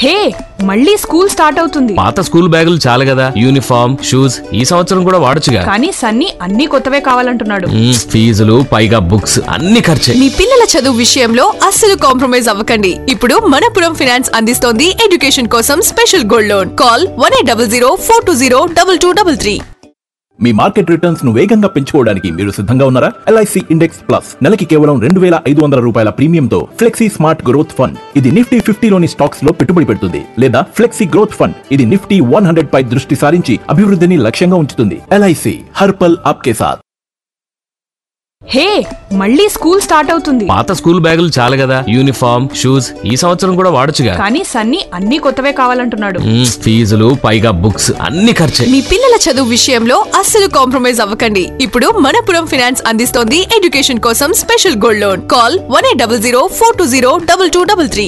హే మళ్ళీ school start అవుతుంది పాత స్కూల్ బ్యాగులు చాలు కదా యూనిఫామ్ షూస్ ఈ సంవత్సరం కూడా వాడొచ్చుగా కానీ సన్నీ అన్ని కొత్తవే కావాలంటున్నాడు మ్మ్, ఫీజులు పైగా బుక్స్ అన్ని ఖర్చే మీ పిల్లల చదువు విషయంలో అస్సలు కాంప్రమైజ్ అవ్వకండి ఇప్పుడు మనపురం ఫినాన్స్ అందిస్తోంది ఎడ్యుకేషన్ కోసం special gold loan call one eight double zero four two zero double two double three మీ మార్కెట్ రిటర్న్స్ ను వేగంగా పెంచుకోవడానికి మీరు సిద్ధంగా ఉన్నారా ఎల్ఐసి ఇండెక్స్ ప్లస్ నెలకి కేవలం రెండు వేల ఐదు వందల రూపాయల ప్రీమియంతో ఫ్లెక్సీ స్మార్ట్ గ్రోత్ ఫండ్ ఇది నిఫ్టీ ఫిఫ్టీలోని స్టాక్స్ లో పెట్టుబడి పెడుతుంది లేదా ఫ్లెక్సీ గ్రోత్ ఫండ్ ఇది నిఫ్టీ వన్ హండ్రెడ్ పై దృష్టి సారించి అభివృద్ధిని లక్ష్యంగా ఉంచుతుంది ఎల్ఐసి హర్పల్ ఆప్కే సాత్ హే మళ్ళీ స్కూల్ స్టార్ట్ అవుతుంది పాత స్కూల్ బ్యాగులు చాలు కదా యూనిఫామ్ షూస్ ఈ సంవత్సరం కూడా వాడొచ్చుగా కానీ సన్నీ అన్ని కొత్తవే కావాలంటున్నాడు మ్మ్, ఫీజులు పైగా బుక్స్ అన్ని ఖర్చే మీ పిల్లల చదువు విషయంలో అస్సలు కాంప్రమైజ్ అవ్వకండి ఇప్పుడు మనపురం ఫినాన్స్ అందిస్తోంది ఎడ్యుకేషన్ కోసం special gold loan call one eight double zero four two zero double two double three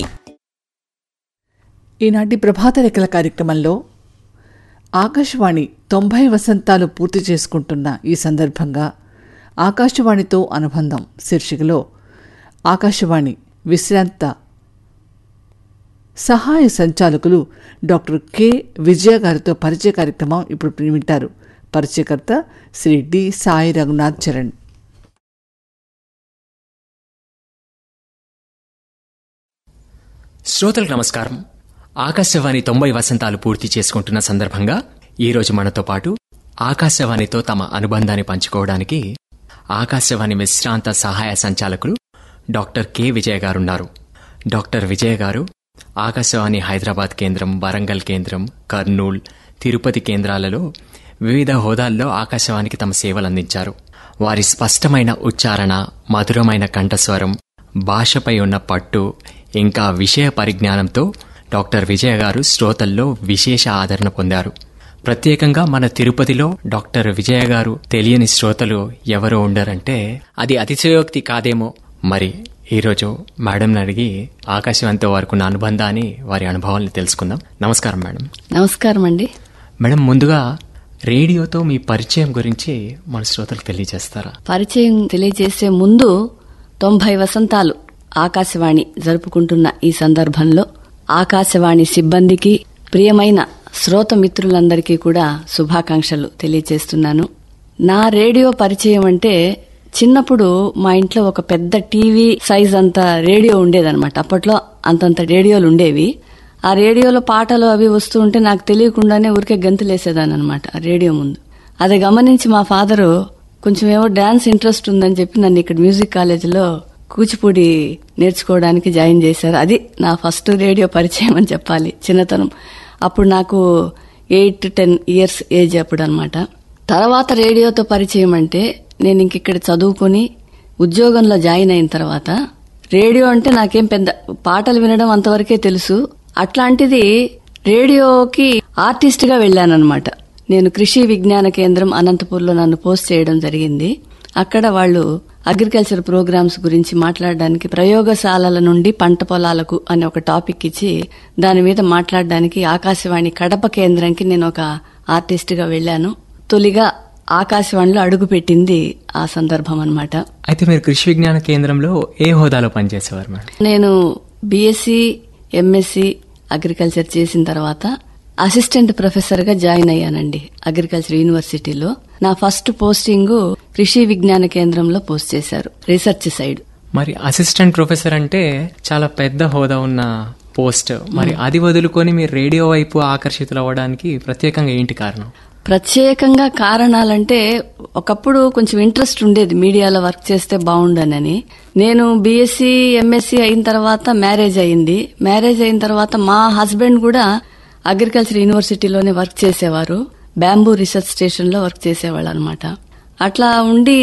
ఈనాటి ప్రభాత రేఖల కార్యక్రమంలో ఆకాశవాణి తొంభై వసంతాలు పూర్తి చేసుకుంటున్న ఈ సందర్భంగా ఆకాశవాణితో అనుబంధం శీర్షికలో ఆకాశవాణి విశ్రాంత సహాయ సంచాలకులు డాక్టర్ కె విజయ గారితో పరిచయ కార్యక్రమం ఇప్పుడు వింటారు పరిచయకర్త శ్రీ డి సాయి రఘునాథ్ చరణ్ శ్రోతలకు నమస్కారం ఆకాశవాణి తొంభై వసంతాలు పూర్తి చేసుకుంటున్న సందర్భంగా ఈరోజు మనతో పాటు ఆకాశవాణితో తమ అనుబంధాన్ని పంచుకోవడానికి ఆకాశవాణి విశ్రాంత సహాయ సంచాలకులు డాక్టర్ కె విజయ గారున్నారు డాక్టర్ విజయ గారు ఆకాశవాణి హైదరాబాద్ కేంద్రం వరంగల్ కేంద్రం కర్నూల్ తిరుపతి కేంద్రాలలో వివిధ హోదాల్లో ఆకాశవాణికి తమ సేవలు అందించారు వారి స్పష్టమైన ఉచ్చారణ మధురమైన కంఠస్వరం భాషపై ఉన్న పట్టు ఇంకా విషయ పరిజ్ఞానంతో డాక్టర్ విజయ గారు శ్రోతల్లో విశేష ఆదరణ పొందారు ప్రత్యేకంగా మన తిరుపతిలో డాక్టర్ విజయ గారు తెలియని శ్రోతలు ఎవరో ఉండరంటే అది అతిశయోక్తి కాదేమో మరి ఈరోజు మేడంని అడిగి ఆకాశవాణితో వారికి ఉన్న అనుబంధాన్ని వారి అనుభవాల్ని తెలుసుకుందాం నమస్కారం మేడం నమస్కారం అండి మేడం ముందుగా రేడియోతో మీ పరిచయం గురించి మన శ్రోతలకు తెలియజేస్తారా పరిచయం తెలియజేసే ముందు తొంభై వసంతాలు ఆకాశవాణి జరుపుకుంటున్న ఈ సందర్భంలో ఆకాశవాణి సిబ్బందికి ప్రియమైన శ్రోత మిత్రులందరికీ కూడా శుభాకాంక్షలు తెలియజేస్తున్నాను నా రేడియో పరిచయం అంటే చిన్నప్పుడు మా ఇంట్లో ఒక పెద్ద టీవీ సైజ్ అంత రేడియో ఉండేదన్నమాట అప్పట్లో అంతంత రేడియోలు ఉండేవి ఆ రేడియోలో పాటలు అవి వస్తూ ఉంటే నాకు తెలియకుండానే ఊరికే గంతులేసేదాన్ని అనమాట ఆ రేడియో ముందు అది గమనించి మా ఫాదరు కొంచెం ఏమో డాన్స్ ఇంట్రెస్ట్ ఉందని చెప్పి నన్ను ఇక్కడ మ్యూజిక్ కాలేజీలో కూచిపూడి నేర్చుకోవడానికి జాయిన్ చేశారు అది నా ఫస్ట్ రేడియో పరిచయం అని చెప్పాలి చిన్నతనం అప్పుడు నాకు ఎయిట్ టెన్ ఇయర్స్ ఏజ్ అప్పుడు అనమాట తర్వాత రేడియోతో పరిచయం అంటే నేను ఇంక ఇక్కడ చదువుకొని ఉద్యోగంలో జాయిన్ అయిన తర్వాత రేడియో అంటే నాకేం పెద్ద పాటలు వినడం అంతవరకే తెలుసు అట్లాంటిది రేడియోకి ఆర్టిస్ట్ గా వెళ్ళానన్నమాట నేను కృషి విజ్ఞాన కేంద్రం అనంతపూర్లో నన్ను పోస్ట్ చేయడం జరిగింది అక్కడ వాళ్ళు అగ్రికల్చర్ ప్రోగ్రామ్స్ గురించి మాట్లాడడానికి ప్రయోగశాలల నుండి పంట పొలాలకు అనే ఒక టాపిక్ ఇచ్చి దాని మీద మాట్లాడడానికి ఆకాశవాణి కడప కేంద్రంకి నేను ఒక ఆర్టిస్ట్ గా వెళ్ళాను తొలిగా ఆకాశవాణిలో అడుగుపెట్టింది ఆ సందర్భం అన్నమాట అయితే మీరు కృషి విజ్ఞాన కేంద్రంలో ఏ హోదాలో పనిచేసేవారు మేడం నేను బీఎస్సీ ఎంఎస్సీ అగ్రికల్చర్ చేసిన తర్వాత అసిస్టెంట్ ప్రొఫెసర్ గా జాయిన్ అయ్యానండి అగ్రికల్చర్ యూనివర్సిటీలో నా ఫస్ట్ పోస్టింగ్ కృషి విజ్ఞాన కేంద్రంలో పోస్ట్ చేశారు రీసెర్చ్ సైడ్ మరి అసిస్టెంట్ ప్రొఫెసర్ అంటే చాలా పెద్ద హోదా ఉన్న పోస్ట్ మరి అది వదులుకొని మీరు రేడియో వైపు ఆకర్షితులు అవ్వడానికి ప్రత్యేకంగా ఏంటి కారణం ప్రత్యేకంగా కారణాలంటే ఒకప్పుడు కొంచెం ఇంట్రెస్ట్ ఉండేది మీడియాలో వర్క్ చేస్తే బాగుండనని నేను బీఎస్సీ ఎంఎస్సీ అయిన తర్వాత మ్యారేజ్ అయింది మ్యారేజ్ అయిన తర్వాత మా హస్బెండ్ కూడా అగ్రికల్చర్ యూనివర్సిటీలోనే వర్క్ చేసేవారు బ్యాంబూ రీసెర్చ్ స్టేషన్ లో వర్క్ చేసేవాళ్ళు అనమాట అట్లా ఉండి